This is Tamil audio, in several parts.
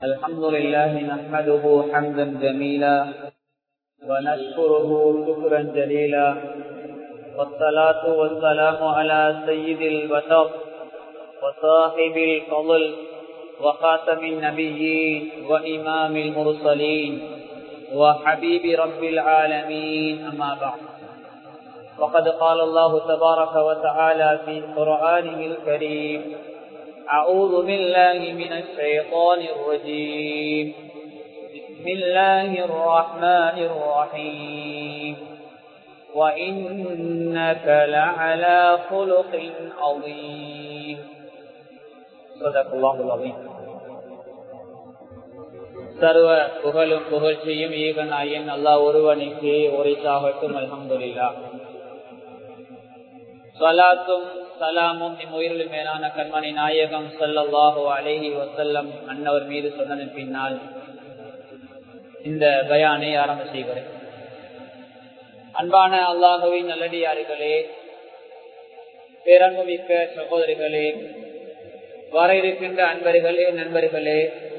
الحمد لله نحمده حمدا جميلا ونشكره شكرا جليلا والصلاة والسلام على سيد البشر وصاحب الفضل وخاتم النبيين وإمام المرسلين وحبيب رب العالمين أما بعد وقد قال الله تبارك وتعالى في قرآنه الكريم أعوذ بالله من الشيطان الرجيم بسم الله الرحمن الرحيم وإنك لعلى خلق عظيم صدق الله العظيم சர்வ புகழும் புகழ்ச்சியும் ஈகனாயின் அல்லா ஒருவனுக்கு ஒரிசாகட்டும் அல்ஹம்துலில்லா சலாத்தும் சலாமும் இம்முயிரில் மேலான கண்மணி நாயகம் சல்லல்லாஹு அலேஹி வசல்லம் அன்னவர் மீது சொன்னதன் பின்னால் இந்த பயானை ஆரம்ப செய்கிறேன் அன்பான அல்லாஹுவின் நல்லடியார்களே பேரன்புமிக்க சகோதரிகளே வர இருக்கின்ற அன்பர்களே நண்பர்களே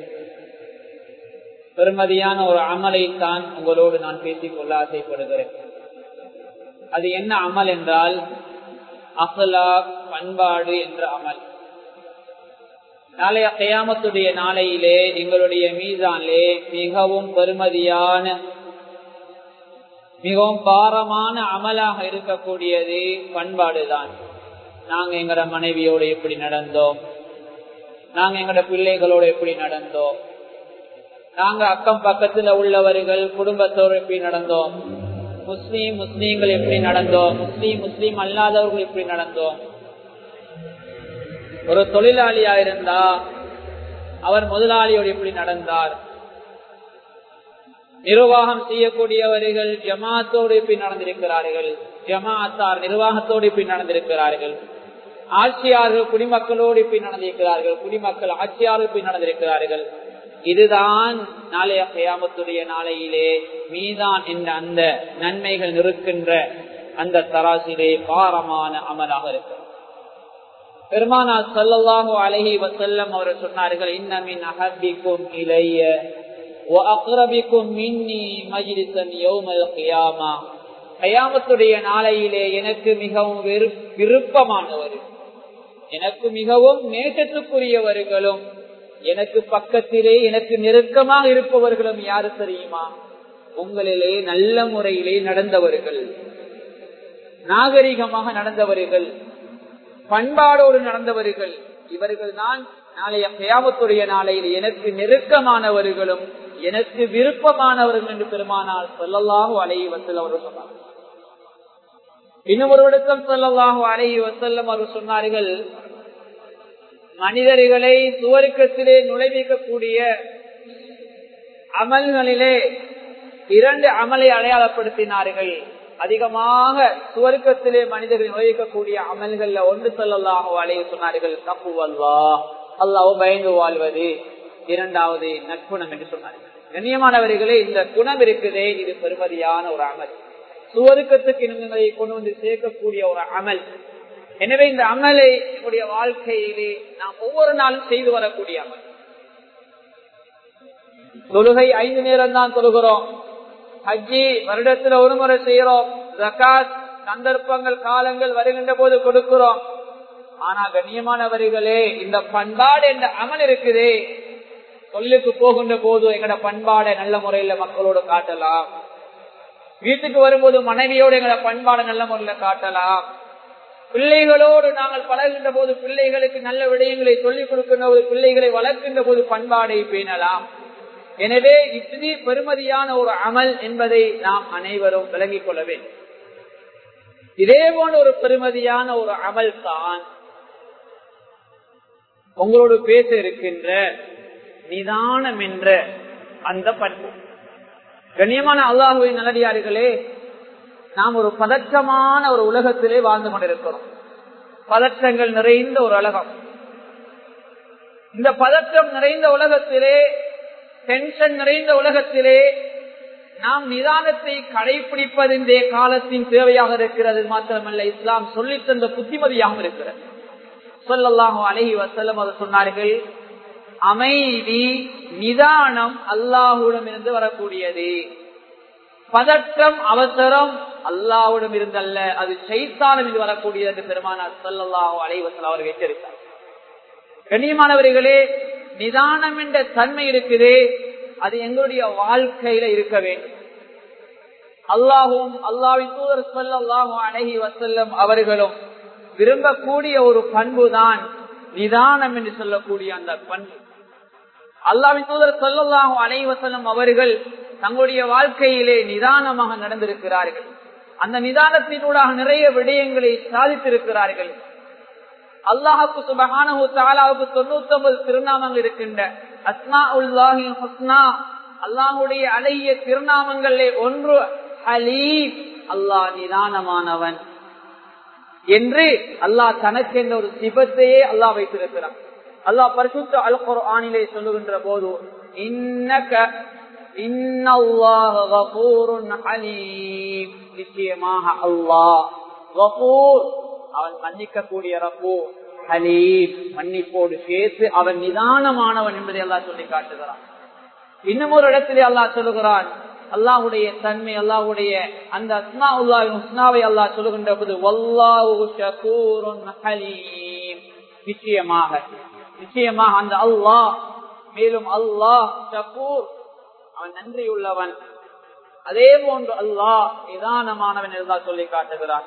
பெருமதியான ஒரு அமலைத்தான் உங்களோடு நான் பேசிக்கொள்ள ஆசைப்படுகிறேன் அது என்ன அமல் என்றால் அகலா பண்பாடு என்ற அமல் நாளைய கயாமத்துடைய நாளையிலே எங்களுடைய மீதானிலே மிகவும் பெருமதியான மிகவும் பாரமான அமலாக இருக்கக்கூடியது பண்பாடுதான் நாங்க எங்கட மனைவியோடு எப்படி நடந்தோம் நாங்க எங்கட பிள்ளைகளோடு எப்படி நடந்தோம் நாங்க அக்கம் பக்கத்துல உள்ளவர்கள் குடும்பத்தோடு எப்படி நடந்தோம் முஸ்லீம் முஸ்லீம்கள் எப்படி நடந்தோம் முஸ்லீம் முஸ்லீம் அல்லாதவர்கள் எப்படி நடந்தோம் ஒரு தொழிலாளியா இருந்தா அவர் முதலாளியோடு எப்படி நடந்தார் நிர்வாகம் செய்யக்கூடியவர்கள் ஜமாத்தோடு எப்படி நடந்திருக்கிறார்கள் ஜமாத்தார் நிர்வாகத்தோடு எப்படி நடந்திருக்கிறார்கள் ஆட்சியாளர்கள் குடிமக்களோடு எப்படி நடந்திருக்கிறார்கள் குடிமக்கள் ஆட்சியாளர்கள் எப்படி நடந்திருக்கிறார்கள் இதுதான் நாளைய கயாமத்துடைய நாளையிலே மீதான் என்ற அந்த நன்மைகள் நிற்கின்ற அந்த தராசிலே பாரமான அமலாக இருக்கிறது பெருமானா சல்லல்லாஹு அலஹி வசல்லம் அவர் சொன்னார்கள் இன்னமின் அகபிக்கும் இளைய அக்ரபிக்கும் மின்னி மஜிலிசன் யோமல் கியாமா கயாமத்துடைய நாளையிலே எனக்கு மிகவும் விருப்பமானவர் எனக்கு மிகவும் நேசத்துக்குரியவர்களும் எனக்கு பக்கத்திலே எனக்கு நெருக்கமாக இருப்பவர்களும் யாரு தெரியுமா உங்களிலே நல்ல முறையிலே நடந்தவர்கள் நாகரிகமாக நடந்தவர்கள் பண்பாடோடு நடந்தவர்கள் இவர்கள் தான் நாளைய கயாமத்துடைய நாளையில் எனக்கு நெருக்கமானவர்களும் எனக்கு விருப்பமானவர்கள் என்று பெருமானால் சொல்லலாக அலையை வசல் அவர் சொன்னார் இன்னும் ஒரு விடக்கம் சொல்லலாக அலையை வசல்லம் அவர் சொன்னார்கள் மனிதர்களை சுவருக்கத்திலே நுழைவிக்கக்கூடிய அமல்களிலே இரண்டு அமலை அடையாளப்படுத்தினார்கள் அதிகமாக சுவர்க்கத்திலே மனிதர்கள் நுழைவிக்கக்கூடிய அமல்கள்ல ஒன்று சொல்லலாக அலைய சொன்னார்கள் தப்பு அல்வா அல்லாவோ பயந்து வாழ்வது இரண்டாவது நற்குணம் என்று சொன்னார்கள் கண்ணியமானவர்களே இந்த குணம் இருக்குதே இது பெருமதியான ஒரு அமல் சுவருக்கத்துக்கு இனங்களை கொண்டு வந்து சேர்க்கக்கூடிய ஒரு அமல் எனவே இந்த அமலை என்னுடைய வாழ்க்கையிலே நாம் ஒவ்வொரு நாளும் செய்து வரக்கூடிய அமல் தொழுகை ஐந்து நேரம் தான் தொழுகிறோம் ஹஜ்ஜி வருடத்துல ஒரு முறை செய்யறோம் ஜக்காத் சந்தர்ப்பங்கள் காலங்கள் வருகின்ற போது கொடுக்கிறோம் ஆனா கண்ணியமானவர்களே இந்த பண்பாடு என்ற அமல் இருக்குதே சொல்லுக்கு போகின்ற போது எங்கட பண்பாடை நல்ல முறையில மக்களோடு காட்டலாம் வீட்டுக்கு வரும்போது மனைவியோடு எங்களோட பண்பாடை நல்ல முறையில காட்டலாம் பிள்ளைகளோடு நாங்கள் பழகின்ற போது பிள்ளைகளுக்கு நல்ல விடயங்களை சொல்லிக் கொடுக்கின்ற போது பிள்ளைகளை வளர்க்கின்ற போது பண்பாடை பேணலாம் எனவே இத்தனை பெருமதியான ஒரு அமல் என்பதை நாம் அனைவரும் விளங்கிக் கொள்ள வேண்டும் இதே போன்ற ஒரு பெருமதியான ஒரு அமல் தான் உங்களோடு பேச இருக்கின்ற நிதானம் என்ற அந்த பண்பு கண்ணியமான அல்லாஹுவின் நல்லடியார்களே நாம் ஒரு பதற்றமான ஒரு உலகத்திலே வாழ்ந்து கொண்டிருக்கிறோம் பதற்றங்கள் நிறைந்த ஒரு உலகம் இந்த பதற்றம் நிறைந்த உலகத்திலே டென்ஷன் நிறைந்த உலகத்திலே நாம் நிதானத்தை கடைபிடிப்பது இந்த காலத்தின் தேவையாக இருக்கிறது மாத்திரமல்ல இஸ்லாம் சொல்லி தந்த புத்திமதியாகவும் இருக்கிறது சொல்லல்லாஹு அலஹி வசல்லம் அது சொன்னார்கள் அமைதி நிதானம் அல்லாஹுடம் இருந்து வரக்கூடியது பதற்றம் அவசரம் அல்லாஹுடம் இருந்தல்ல அது சைத்தானம் இது வரக்கூடியது என்று பெருமானார் சல்லாஹூ அலைவசல் அவர் எச்சரித்தார் கண்ணியமானவர்களே நிதானம் என்ற தன்மை இருக்குதே அது எங்களுடைய வாழ்க்கையில இருக்க வேண்டும் அல்லாஹும் அல்லாவின் தூதர் சொல்லாஹும் அழகி வசல்லம் அவர்களும் விரும்பக்கூடிய ஒரு பண்பு தான் நிதானம் என்று சொல்லக்கூடிய அந்த பண்பு அல்லாவின் தூதர் சொல்லல்லாஹும் அனைவசல்லம் அவர்கள் தங்களுடைய வாழ்க்கையிலே நிதானமாக நடந்திருக்கிறார்கள் அந்த நிதானத்தினூடாக நிறைய விடயங்களை சாதித்திருக்கிறார்கள் அல்லாஹுக்கு சுபகானு தாலாவுக்கு தொண்ணூத்தி ஒன்பது திருநாமங்கள் இருக்கின்ற அஸ்மா உல்லாஹி ஹஸ்னா அல்லாஹுடைய அழகிய திருநாமங்களே ஒன்று ஹலீப் அல்லாஹ் நிதானமானவன் என்று அல்லாஹ் தனக்கு என்ற ஒரு சிபத்தையே அல்லாஹ் வைத்திருக்கிறான் அல்லாஹ் பரிசுத்த அல் குர்ஆனிலே சொல்லுகின்ற போது இன்னக நிச்சயமாக அல்லாஹ் அவன் மன்னிக்கக்கூடிய ரப்போ ஹலீம் மன்னிப்போடு சேர்த்து அவன் நிதானமானவன் என்பதை எல்லாம் சொல்லி காட்டுகிறான் இன்னும் ஒரு இடத்திலே அல்லாஹ் சொல்லுகிறான் அல்லாஹுடைய தன்மை அல்லாஹுடைய அந்த அஸ்மா உல்லாவின் உஸ்னாவை அல்லாஹ் சொல்லுகின்ற போது வல்லாஹு ஷகூருன் ஹலீம் நிச்சயமாக நிச்சயமாக அந்த அல்லாஹ் மேலும் அல்லாஹ் ஷகூர் அவன் நன்றியுள்ளவன் அதே போன்று அல்லாஹ் நிதானமானவன் என்றால் சொல்லி காட்டுகிறான்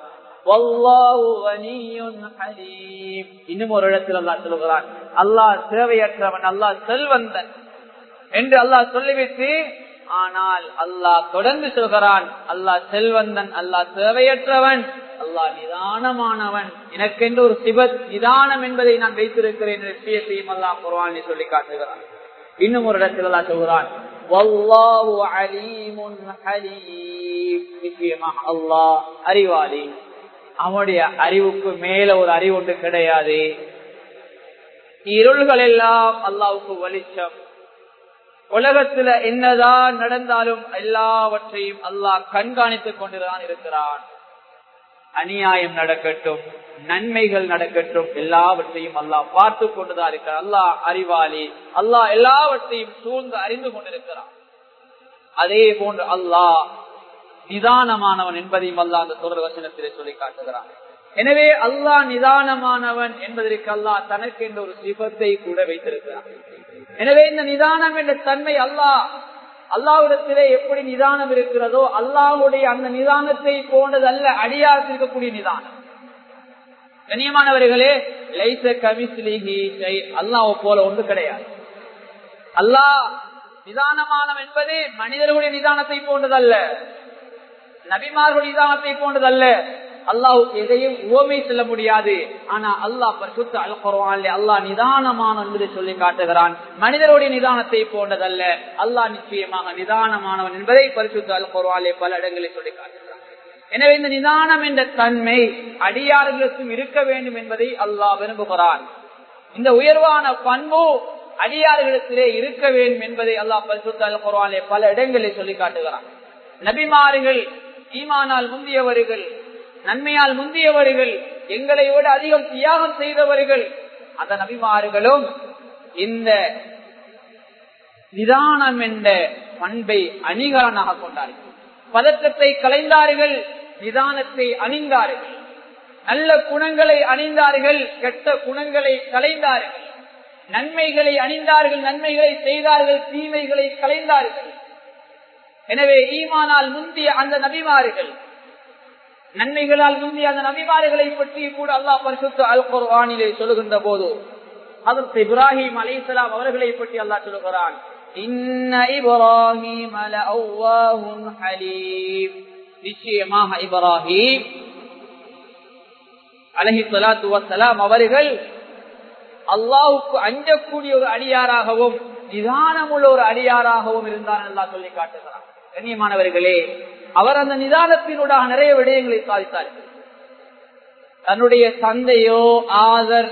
இன்னும் ஒரு இடத்தில் அல்லாஹ் சொல்லுகிறான் அல்லாஹ் சேவையற்றவன் அல்லாஹ் செல்வந்தன் என்று அல்லாஹ் சொல்லிவிட்டு ஆனால் அல்லாஹ் தொடர்ந்து சொல்கிறான் அல்லாஹ் செல்வந்தன் அல்லாஹ் சேவையற்றவன் அல்லாஹ் நிதானமானவன் எனக்கென்று ஒரு சிவத் நிதானம் என்பதை நான் வைத்திருக்கிறேன் என்ற விஷயத்தையும் அல்லாஹ் குர்வானி சொல்லி காட்டுகிறான் இன்னும் ஒரு இடத்தில் அல்லாஹ் சொல்கிறான் நிச்சயமாக அல்லாஹ் அறிவாளி அவனுடைய அறிவுக்கு மேல ஒரு அறிவு ஒன்று கிடையாது இருள்கள் எல்லாம் அல்லாவுக்கு வெளிச்சம் உலகத்துல என்னதான் நடந்தாலும் எல்லாவற்றையும் அல்லாஹ் கண்காணித்துக் கொண்டுதான் இருக்கிறான் அநியாயம் நடக்கட்டும் நன்மைகள் நடக்கட்டும் எல்லாவற்றையும் அல்லாஹ் பார்த்து கொண்டுதான் இருக்கிறார் அல்லாஹ் அறிவாளி அல்லாஹ் எல்லாவற்றையும் சூழ்ந்து அறிந்து கொண்டிருக்கிறான் அதே போன்று அல்லாஹ் நிதானமானவன் என்பதையும் அல்லாஹ் அந்த தொடர் வசனத்திலே சொல்லி காட்டுகிறான் எனவே அல்லாஹ் நிதானமானவன் என்பதற்கு அல்லாஹ் தனக்கு என்ற ஒரு சிபத்தை கூட வைத்திருக்கிறான் எனவே இந்த நிதானம் என்ற தன்மை அல்லாஹ் அல்லாவிடத்திலே எப்படி நிதானம் இருக்கிறதோ அல்லாஹுடைய அந்த நிதானத்தை போன்றது அல்ல அடியார் இருக்கக்கூடிய நிதானம் கண்ணியமானவர்களே லைச கமிஸ்லிஹி அல்லாஹ் போல ஒன்று கிடையாது அல்லாஹ் நிதானமானம் என்பது மனிதர்களுடைய நிதானத்தை போன்றதல்ல நபிமார்களுடைய நிதானத்தை போன்றதல்ல அல்லாவுக்கு எதையும் உவமை செல்ல முடியாது ஆனா அல்லாஹ் பரிசுத்த அல் குர்ஆனிலே அல்லாஹ் நிதானமான என்பதை சொல்லி காட்டுகிறான் மனிதருடைய நிதானத்தை போன்றதல்ல அல்லாஹ் நிச்சயமாக நிதானமானவன் என்பதை பரிசுத்த அல் குர்ஆனிலே பல இடங்களில் சொல்லி காட்டுகிறான் எனவே இந்த நிதானம் என்ற தன்மை அடியார்களுக்கும் இருக்க வேண்டும் என்பதை அல்லாஹ் விரும்புகிறான் இந்த உயர்வான பண்பு அடியார்களிடத்திலே இருக்க வேண்டும் என்பதை அல்லாஹ் பரிசுத்த அல் குர்ஆனிலே பல இடங்களில் சொல்லி காட்டுகிறான் நபிமார்கள் ஈமானால் முந்தியவர்கள் நன்மையால் முந்தியவர்கள் எங்களை விட அதிகம் தியாகம் செய்தவர்கள் அந்த நபிமார்களும் இந்த நிதானம் என்ற பண்பை அணிகலனாக கொண்டார்கள் பதற்றத்தை கலைந்தார்கள் நிதானத்தை அணிந்தார்கள் நல்ல குணங்களை அணிந்தார்கள் கெட்ட குணங்களை கலைந்தார்கள் நன்மைகளை அணிந்தார்கள் நன்மைகளை செய்தார்கள் தீமைகளை கலைந்தார்கள் எனவே ஈமானால் முந்திய அந்த நபிமார்கள் நன்மைகளால் முந்தைய அந்த நபிமார்களை பற்றி கூட அல்லாஹ் பரிசுத்த அல் குர்ஆனிலே சொல்லுகின்ற போது அதற்கு இப்ராஹிம் அலைஹிஸ்ஸலாம் அவர்களை பற்றி அல்லாஹ் சொல்லுகிறான் இன்ன இப்ராஹிம் லஅவ்வாஹுன் ஹலீம் நிச்சயமாக இப்ராஹிம் அலஹி சலாத்து வசலாம் அவர்கள் அல்லாஹுக்கு அஞ்சக்கூடிய ஒரு அடியாராகவும் நிதானமுள்ள ஒரு அடியாராகவும் இருந்தார் அல்லாஹ் சொல்லி காட்டுகிறார் கண்ணியமானவர்களே அவர் அந்த நிதானத்தினூடாக நிறைய விடயங்களை சாதித்தார் தன்னுடைய தந்தையோ ஆதர்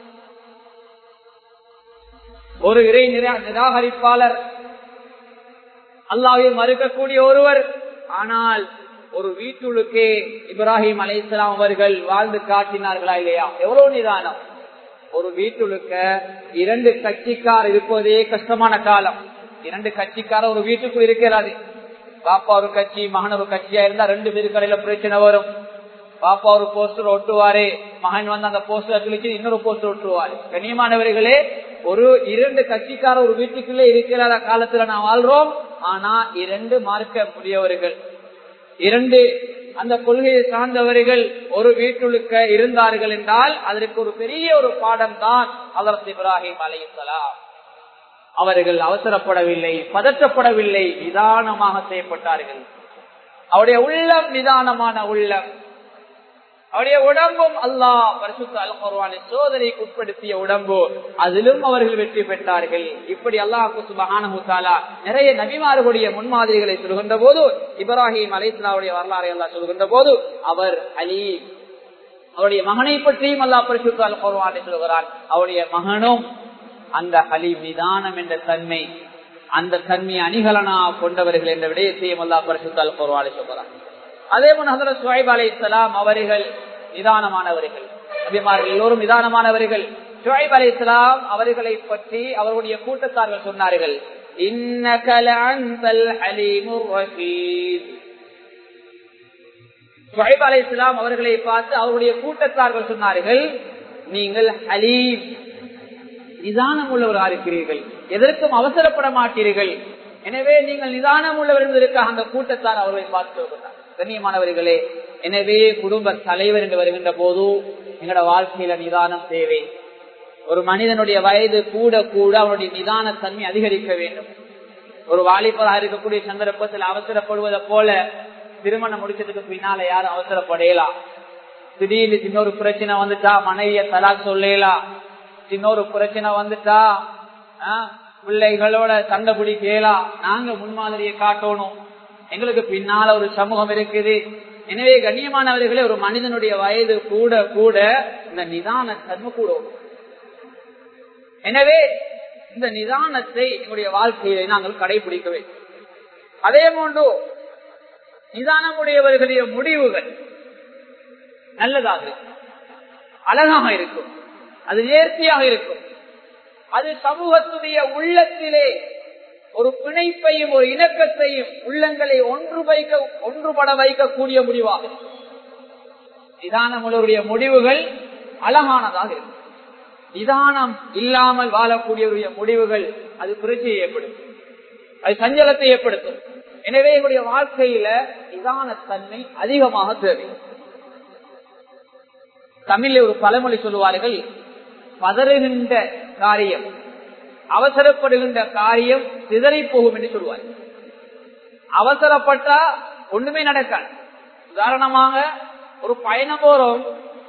ஒரு இறை நிராகரிப்பாளர் அல்லாவை மறுக்கக்கூடிய ஒருவர் ஆனால் ஒரு வீட்டுளுக்கே இப்ராஹிம் அலை அவர்கள் வாழ்ந்து காட்டினார்களா இல்லையா எவ்வளவு நிதானம் ஒரு வீட்டுழுக்க இரண்டு கட்சிக்கார் இருப்பதே கஷ்டமான காலம் இரண்டு கட்சிக்கார ஒரு வீட்டுக்குள் இருக்கிறாரு பாப்பா ஒரு கட்சி மகன் ஒரு கட்சியா இருந்தா ரெண்டு பேரு கடையில பிரச்சனை வரும் பாப்பா ஒரு போஸ்டர் ஒட்டுவாரு மகன் வந்து அந்த போஸ்டர் கிழிச்சு இன்னொரு போஸ்டர் ஒட்டுவாரு கண்ணியமானவர்களே ஒரு இரண்டு கட்சிக்கார ஒரு வீட்டுக்குள்ளே இருக்கிற காலத்துல நான் வாழ்றோம் ஆனா இரண்டு மார்க்க முடியவர்கள் இரண்டு அந்த கொள்கையை சார்ந்தவர்கள் ஒரு வீட்டுழுக்க இருந்தார்கள் என்றால் அதற்கு ஒரு பெரிய ஒரு பாடம் தான் அதரத் இப்ராஹிம் அலையுசலாம் அவர்கள் அவசரப்படவில்லை பதற்றப்படவில்லை நிதானமாக செய்யப்பட்டார்கள் அவருடைய உள்ளம் நிதானமான உள்ளம் அவருடைய உடம்பும் அல்லாஹ் பரிசுத்த அல் குர்வானை சோதனைக்கு உட்படுத்திய உடம்பு அதிலும் அவர்கள் வெற்றி பெற்றார்கள் இப்படி அல்லாஹு சுபஹானா நிறைய நபிமார்களுடைய முன்மாதிரிகளை சொல்கின்ற போது இப்ராஹிம் அலிஸ்லாவுடைய வரலாறை எல்லாம் சொல்கின்ற போது அவர் அலி அவருடைய மகனை பற்றியும் அல்லாஹ் பரிசுத்த அல் குர்வானை சொல்கிறார் அவருடைய மகனும் அந்த அலி நிதானம் என்ற தன்மை அந்த தன்மையை அணிகலனா கொண்டவர்கள் என்ற விடயத்தையும் அல்லா பரிசுத்த அல் குர்வானை சொல்கிறார் அதே போல ஹசரத் சுவைப் அலை இஸ்லாம் அவர்கள் நிதானமானவர்கள் நபிமார்கள் எல்லோரும் நிதானமானவர்கள் சுவைப் அலை இஸ்லாம் அவர்களை பற்றி அவர்களுடைய கூட்டத்தார்கள் சொன்னார்கள் சுவைப் அலை இஸ்லாம் அவர்களை பார்த்து அவருடைய கூட்டத்தார்கள் சொன்னார்கள் நீங்கள் ஹலீம் நிதானம் உள்ளவராக இருக்கிறீர்கள் எதற்கும் அவசரப்பட மாட்டீர்கள் எனவே நீங்கள் நிதானம் உள்ளவர் என்பதற்காக அந்த கூட்டத்தார் அவர்களை பார்த்து வருகிறார் கண்ணியமானவர்களே எனவே குடும்ப தலைவர் என்று வருகின்ற போது எங்களோட வாழ்க்கையில நிதானம் தேவை ஒரு மனிதனுடைய வயது கூட கூட அவனுடைய நிதான தன்மை அதிகரிக்க வேண்டும் ஒரு வாலிபராக இருக்கக்கூடிய சந்தர்ப்பத்தில் அவசரப்படுவதை போல திருமணம் முடிச்சதுக்கு பின்னால யாரும் அவசரப்படையலாம் திடீர்னு இன்னொரு பிரச்சனை வந்துட்டா மனைவிய தலா சொல்லலாம் இன்னொரு பிரச்சனை வந்துட்டா பிள்ளைகளோட சண்டை பிடிக்கலாம் நாங்க முன்மாதிரியை காட்டணும் எங்களுக்கு பின்னால ஒரு சமூகம் இருக்குது எனவே கண்ணியமானவர்களே ஒரு மனிதனுடைய வயது கூட கூட இந்த நிதான தன்மை கூட எனவே இந்த நிதானத்தை எங்களுடைய வாழ்க்கையை நாங்கள் கடைபிடிக்க வேண்டும் அதே போன்று நிதானமுடையவர்களுடைய முடிவுகள் நல்லதாக இருக்கும் அழகாக இருக்கும் அது நேர்த்தியாக இருக்கும் அது சமூகத்துடைய உள்ளத்திலே ஒரு பிணைப்பையும் ஒரு இணக்கத்தையும் உள்ளங்களை ஒன்று வைக்க ஒன்றுபட வைக்கக்கூடிய முடிவாக நிதானமுள்ளவருடைய முடிவுகள் அழகானதாக இருக்கும் நிதானம் இல்லாமல் வாழக்கூடியவருடைய முடிவுகள் அது புரட்சியை ஏற்படுத்தும் அது சஞ்சலத்தை ஏற்படுத்தும் எனவே எங்களுடைய வாழ்க்கையில நிதானத்தன்மை அதிகமாக தேவை தமிழில் ஒரு பழமொழி சொல்லுவார்கள் பதறுகின்ற காரியம் அவசரப்படுகின்ற காரியம் சிதறி போகும் என்று சொல்லுவார் அவசரப்பட்டா ஒண்ணுமே நடக்காது உதாரணமாக ஒரு பயணம் போறோம்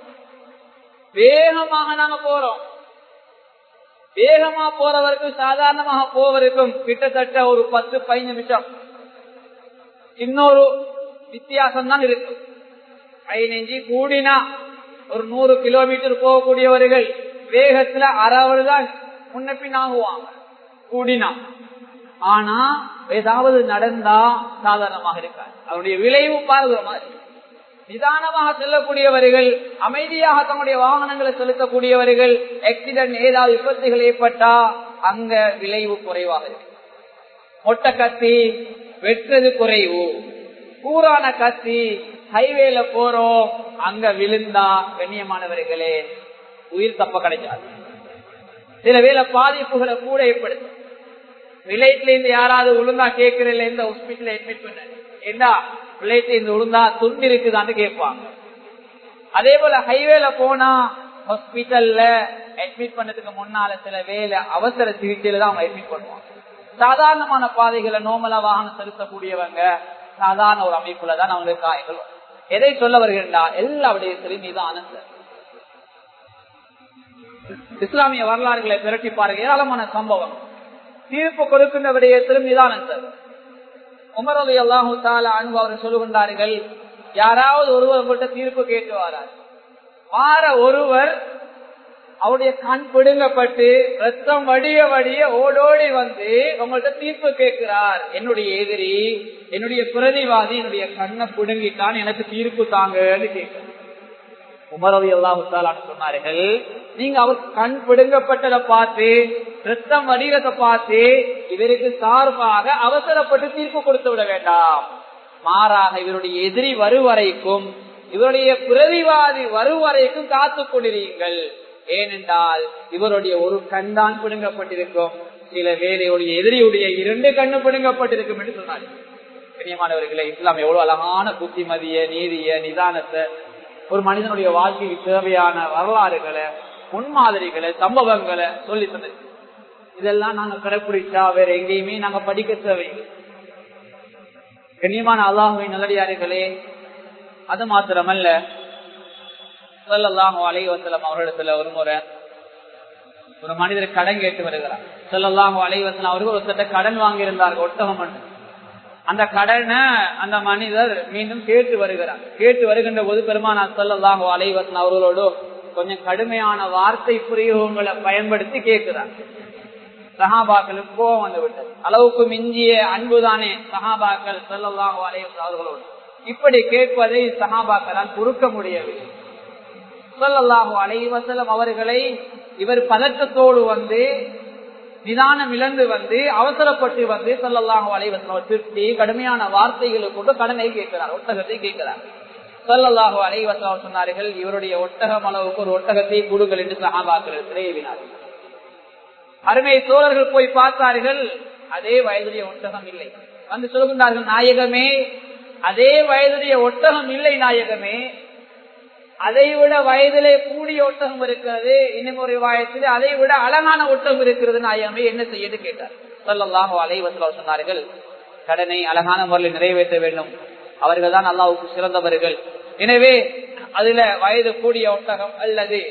வேகமாக நாங்க போறோம் வேகமா போறவருக்கும் சாதாரணமாக போவதற்கும் கிட்டத்தட்ட ஒரு பத்து பதினஞ்சு நிமிஷம் இன்னொரு வித்தியாசம் தான் இருக்கும் பதினஞ்சு கூடினா ஒரு நூறு கிலோமீட்டர் போகக்கூடியவர்கள் வேகத்துல அறவர் தான் முன்ன பின் ஆகுவாங்க கூடினா ஆனா ஏதாவது நடந்தா சாதாரணமாக இருக்காது அவருடைய விளைவு பாருகிற மாதிரி நிதானமாக செல்லக்கூடியவர்கள் அமைதியாக தன்னுடைய வாகனங்களை செலுத்தக்கூடியவர்கள் ஆக்சிடென்ட் ஏதாவது விபத்துகள் ஏற்பட்டா அங்க விளைவு குறைவாக இருக்கு மொட்டை கத்தி வெட்டுறது குறைவு கூறான கத்தி ஹைவேல போறோம் அங்க விழுந்தா கண்ணியமானவர்களே உயிர் தப்ப கிடைக்காது சில வேலை பாதிப்புகளை கூட ஏற்படுத்தும் விளையத்துல இருந்து யாராவது ஒழுங்கா கேட்கறதில்ல எந்த ஹாஸ்பிட்டல் அட்மிட் பண்ண என்ன விளையத்துல இருந்து ஒழுங்கா துண்டு இருக்குதான்னு கேட்பாங்க அதே போல ஹைவேல போனா ஹாஸ்பிட்டல்ல அட்மிட் பண்ணதுக்கு முன்னால சில வேலை அவசர சிகிச்சையில தான் அவங்க அட்மிட் பண்ணுவாங்க சாதாரணமான பாதைகளை நோமலா வாகனம் செலுத்தக்கூடியவங்க சாதாரண ஒரு அமைப்புல தான் அவங்களுக்கு காயங்கள் எதை சொல்ல வருகின்றா எல்லா விடயத்திலும் நிதானம் இஸ்லாமிய வரலாறுகளை திரட்டி பாருங்க ஏராளமான சம்பவம் தீர்ப்பு கொடுக்கின்ற விடயத்திலும் நிதானம் சார் உமரது அல்லாஹு தால அன்பு அவர் சொல்லுகின்றார்கள் யாராவது ஒருவர் உங்கள்கிட்ட தீர்ப்பு கேட்டு வாரார் வார ஒருவர் அவருடைய கண் பிடுங்கப்பட்டு ரத்தம் வடிய வடிய ஓடோடி வந்து உங்கள்கிட்ட தீர்ப்பு கேட்கிறார் என்னுடைய எதிரி என்னுடைய பிரதிவாதி என்னுடைய கண்ணை பிடுங்கிட்டான் எனக்கு தீர்ப்பு தாங்கன்னு கேட்கிறார் உமரவி அல்லாஹுத்தாலான்னு சொன்னார்கள் நீங்க அவர் கண் பிடுங்கப்பட்டதை பார்த்து ரத்தம் வடிவத்தை பார்த்து இவருக்கு சார்பாக அவசரப்பட்டு தீர்ப்பு கொடுத்து விட வேண்டாம் மாறாக இவருடைய எதிரி வருவரைக்கும் இவருடைய பிரதிவாதி வருவரைக்கும் காத்து கொண்டிருங்கள் ஏனென்றால் இவருடைய ஒரு கண் தான் பிடுங்கப்பட்டிருக்கும் சில வேலையுடைய எதிரியுடைய இரண்டு கண்ணு பிடுங்கப்பட்டிருக்கும் என்று சொன்னார் கண்ணியமானவர்களே இஸ்லாம் எவ்வளவு அழகான புத்திமதிய நீதிய நிதானத்தை ஒரு மனிதனுடைய வாழ்க்கைக்கு தேவையான வரலாறுகளை முன்மாதிரிகளை சம்பவங்களை சொல்லி தந்தது இதெல்லாம் நாங்க கடைபிடிச்சா வேற எங்கேயுமே நாங்க படிக்க தேவையில்லை கண்ணியமான அல்லாஹுவின் நல்லடியார்களே அது மாத்திரமல்ல சொல்லல்லாஹு அலைவசலம் அவர்களிடத்துல ஒரு முறை ஒரு மனிதர் கடன் கேட்டு வருகிறார் சொல்லல்லாஹு அலைவசலம் அவர்கள் ஒருத்தட்ட கடன் வாங்கியிருந்தார்கள் ஒட்டகம் என்று அந்த கடனை அந்த மனிதர் மீண்டும் கேட்டு வருகிறார் கேட்டு வருகின்ற போது பெருமானா சொல்லல்லாஹு அலைவசன் அவர்களோடு கொஞ்சம் கடுமையான வார்த்தை பிரயோகங்களை பயன்படுத்தி கேட்கிறார் சஹாபாக்களுக்கு கோபம் வந்து விட்டது அளவுக்கு மிஞ்சிய அன்புதானே சஹாபாக்கள் சொல்லல்லாஹு அலைவசன் அவர்களோடு இப்படி கேட்பதை சஹாபாக்களால் பொறுக்க முடியவில்லை சொல்லல்லாஹு அலைவசலம் அவர்களை இவர் பதற்றத்தோடு வந்து நிதானம் இழந்து வந்து அவசரப்பட்டு வந்து சொல்லல்லாஹு அலைவசலம் திருப்தி கடுமையான வார்த்தைகளை கொண்டு கடனை கேட்கிறார் ஒட்டகத்தை கேட்கிறார் சொல்லல்லாஹு அலைவசலம் சொன்னார்கள் இவருடைய ஒட்டகம் அளவுக்கு ஒரு ஒட்டகத்தை கொடுங்கள் என்று சகாபாக்கள் ஏவினார்கள் அருமை தோழர்கள் போய் பார்த்தார்கள் அதே வயதுடைய ஒட்டகம் இல்லை வந்து சொல்கின்றார்கள் நாயகமே அதே வயதுடைய ஒட்டகம் இல்லை நாயகமே அதை விட வயதிலே கூடிய ஒட்டகம் இருக்கிறது இன்னும் ஒரு வயசில் அதை விட அழகான ஒட்டகம் இருக்கிறது நாயகமே என்ன செய்யது கேட்டார் சொல்லலாம் அலைவசல் சொன்னார்கள் கடனை அழகான முறையில் நிறைவேற்ற வேண்டும் அவர்கள் தான் அல்லாவுக்கு சிறந்தவர்கள் எனவே அதுல வயது கூடிய ஒட்டகம் அல்லது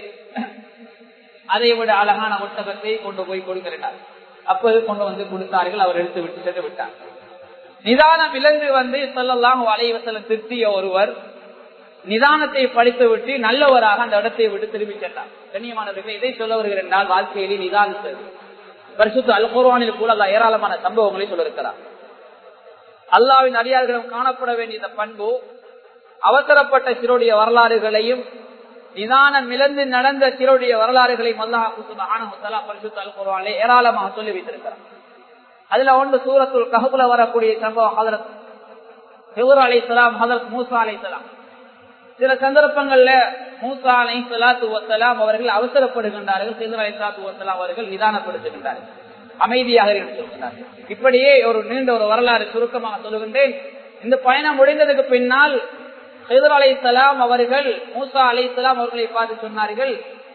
அதை விட அழகான ஒட்டகத்தை கொண்டு போய் கொடுக்கிறார் அப்போது கொண்டு வந்து கொடுத்தார்கள் அவர் எடுத்து விட்டு சென்று விட்டார் நிதானம் விலங்கு வந்து சொல்லலாம் அலைவசலம் திருத்திய ஒருவர் நிதானத்தை படித்து விட்டு நல்லவராக அந்த இடத்தை விட்டு திரும்பி சென்றார் கண்ணியமானவர்கள் இதை சொல்ல வருகிற என்றால் வாழ்க்கையிலே நிதானித்தது பரிசுத்து அல்குர்வானில் கூட அல்ல ஏராளமான சம்பவங்களை சொல்லிருக்கிறார் அல்லாவின் அடியார்களிடம் காணப்பட வேண்டிய இந்த பண்பு அவசரப்பட்ட சிறுடைய வரலாறுகளையும் நிதானம் இழந்து நடந்த சிறுடைய வரலாறுகளையும் அல்லாஹ் பரிசுத்து அல்குர்வானிலே ஏராளமாக சொல்லி வைத்திருக்கிறார் அதுல ஒன்று சூரத்துல் கஹபுல வரக்கூடிய சம்பவம் ஹதரத் ஹிவர் அலை சலாம் ஹதரத் மூசா அலை சலாம் சில சந்தர்ப்பங்கள்ல மூசா அலை சலாத்து வசலாம் அவர்கள் அவசரப்படுகின்றார்கள் சிதர் அலை சலாத்து வசலாம் அவர்கள் நிதானப்படுத்துகின்றார்கள் அமைதியாக சொல்கின்றார்கள் இப்படியே ஒரு நீண்ட ஒரு வரலாறு சுருக்கமாக சொல்லுகின்றேன் இந்த பயணம் முடிந்ததுக்கு பின்னால் சிதர் அலை சலாம் அவர்கள் மூசா அலை சலாம் அவர்களை பார்த்து சொன்னார்கள்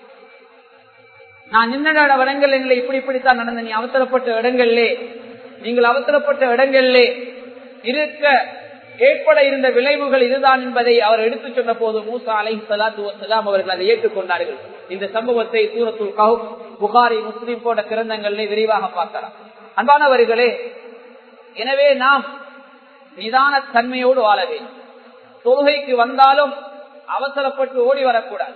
நான் நின்ன இடங்கள் எங்களை இப்படி இப்படித்தான் நடந்த நீ அவசரப்பட்ட இடங்கள்லே நீங்கள் அவசரப்பட்ட இடங்களிலே இருக்க ஏற்பட இருந்த விளைவுகள் இதுதான் என்பதை அவர் எடுத்து சொன்ன போது மூசா அலை சலாத்து வசலாம் அவர்கள் அதை ஏற்றுக்கொண்டார்கள் இந்த சம்பவத்தை சூரத்துல் கவு புகாரி முஸ்லீம் போன்ற கிரந்தங்களிலே விரிவாக பார்க்கலாம் அன்பானவர்களே எனவே நாம் நிதான தன்மையோடு வாழ வேண்டும் தொழுகைக்கு வந்தாலும் அவசரப்பட்டு ஓடி வரக்கூடாது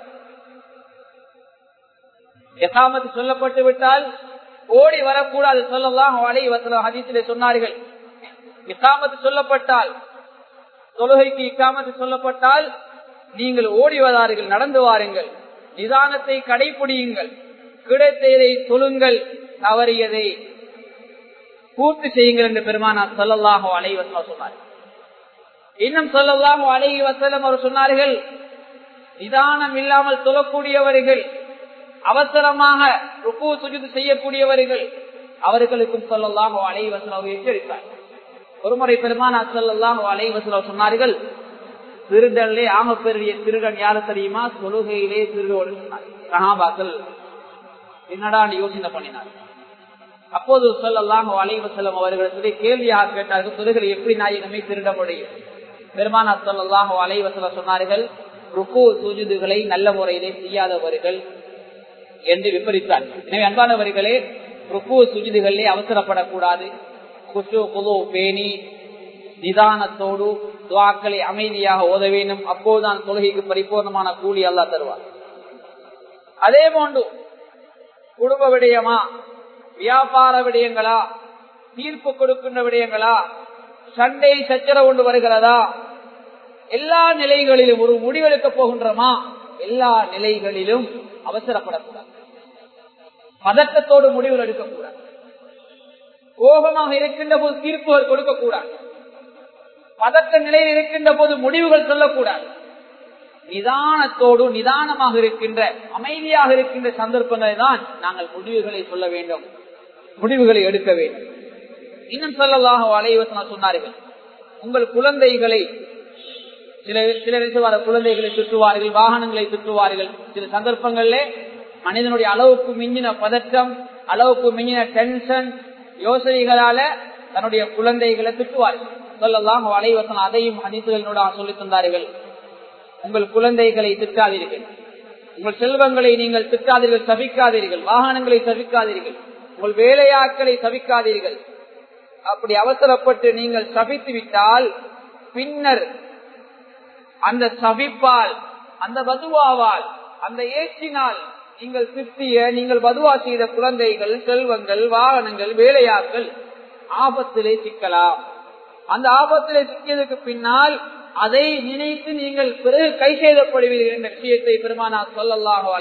எசாமத்து சொல்லப்பட்டு விட்டால் ஓடி வரக்கூடாது சொல்லலாம் அலை வசலம் ஹதீசிலே சொன்னார்கள் இக்காமத்து சொல்லப்பட்டால் தொழுகைக்கு இக்காமத்து சொல்லப்பட்டால் நீங்கள் ஓடி வதார்கள் நடந்து வாருங்கள் நிதானத்தை கடைபிடியுங்கள் கிடைத்ததை சொல்லுங்கள் தவறியதை பூர்த்தி செய்யுங்கள் என்று பெருமானா சொல்லல்லாஹோ அலைவசம் சொன்னார் இன்னும் சொல்லல்லாஹோ அலை வசலம் அவர் சொன்னார்கள் நிதானம் இல்லாமல் சொல்லக்கூடியவர்கள் அவசரமாக ருக்கு சுஜித்து செய்யக்கூடியவர்கள் அவர்களுக்கும் சொல்லல்லாஹோ அலைவசலம் எச்சரித்தார் ஒருமுறை பெருமானா சொல்லலாம் அலைவசலம் சொன்னார்கள் திருடலே ஆம பெரிய திருடன் யாரு தெரியுமா தொழுகையிலே திருடோடு சொன்னார் சகாபாக்கள் என்னடா யோசனை பண்ணினார் அப்போது சொல்லலாம் அலைவசலம் அவர்களிடத்திலே கேள்வியாக கேட்டார்கள் தொழுகை எப்படி நாயகமே திருட முடியும் பெருமானா சொல்லலாம் அலைவசலம் சொன்னார்கள் ருக்கு சுஜுதுகளை நல்ல முறையிலே செய்யாதவர்கள் என்று விபரித்தார் எனவே அன்பானவர்களே ருக்கு சுஜுதுகளிலே அவசரப்படக்கூடாது குசு குழு பேணி நிதானத்தோடு துவாக்களை அமைதியாக ஓத வேண்டும் அப்போதுதான் தொழுகைக்கு பரிபூர்ணமான கூலி அல்லா தருவார் அதே போன்று குடும்ப விடயமா வியாபார விடயங்களா தீர்ப்பு கொடுக்கின்ற விடயங்களா சண்டை சச்சரவு கொண்டு வருகிறதா எல்லா நிலைகளிலும் ஒரு முடிவெடுக்க போகின்றமா எல்லா நிலைகளிலும் அவசரப்படக்கூடாது பதட்டத்தோடு முடிவுகள் எடுக்கக்கூடாது கோபமாக இருக்கின்ற போது தீர்ப்புகள் கொடுக்கக்கூடாது பதட்ட நிலையில் இருக்கின்ற போது முடிவுகள் சொல்லக்கூடாது நிதானத்தோடு நிதானமாக இருக்கின்ற அமைதியாக இருக்கின்ற சந்தர்ப்பங்களை தான் நாங்கள் முடிவுகளை சொல்ல வேண்டும் முடிவுகளை எடுக்க வேண்டும் இன்னும் சொல்லலாக அலைவசன சொன்னார்கள் உங்கள் குழந்தைகளை சில சிலர் சொல்வார்கள் குழந்தைகளை சுற்றுவார்கள் வாகனங்களை சுற்றுவார்கள் சில சந்தர்ப்பங்களிலே மனிதனுடைய அளவுக்கு மிஞ்சின பதற்றம் அளவுக்கு மிஞ்சின டென்ஷன் யோசனைகளால தன்னுடைய குழந்தைகளை திட்டுவார்கள் சொல்லலாம் அலைவசனம் அதையும் ஹதீசுகளோட சொல்லி தந்தார்கள் உங்கள் குழந்தைகளை திட்டாதீர்கள் உங்கள் செல்வங்களை நீங்கள் திட்டாதீர்கள் சபிக்காதீர்கள் வாகனங்களை சபிக்காதீர்கள் உங்கள் வேலையாட்களை சபிக்காதீர்கள் அப்படி அவசரப்பட்டு நீங்கள் சபித்து விட்டால் பின்னர் அந்த சபிப்பால் அந்த பதுவாவால் அந்த ஏற்றினால் நீங்கள் திட்டிய நீங்கள் பதுவா செய்த குழந்தைகள் செல்வங்கள் வாகனங்கள் வேலையாட்கள் ஆபத்திலே சிக்கலாம் அந்த ஆபத்திலே சிக்கியதுக்கு பின்னால் அதை நினைத்து நீங்கள் பிறகு கை செய்தப்படுவீர்கள் என்ற விஷயத்தை பெருமானா சொல்லல்லாக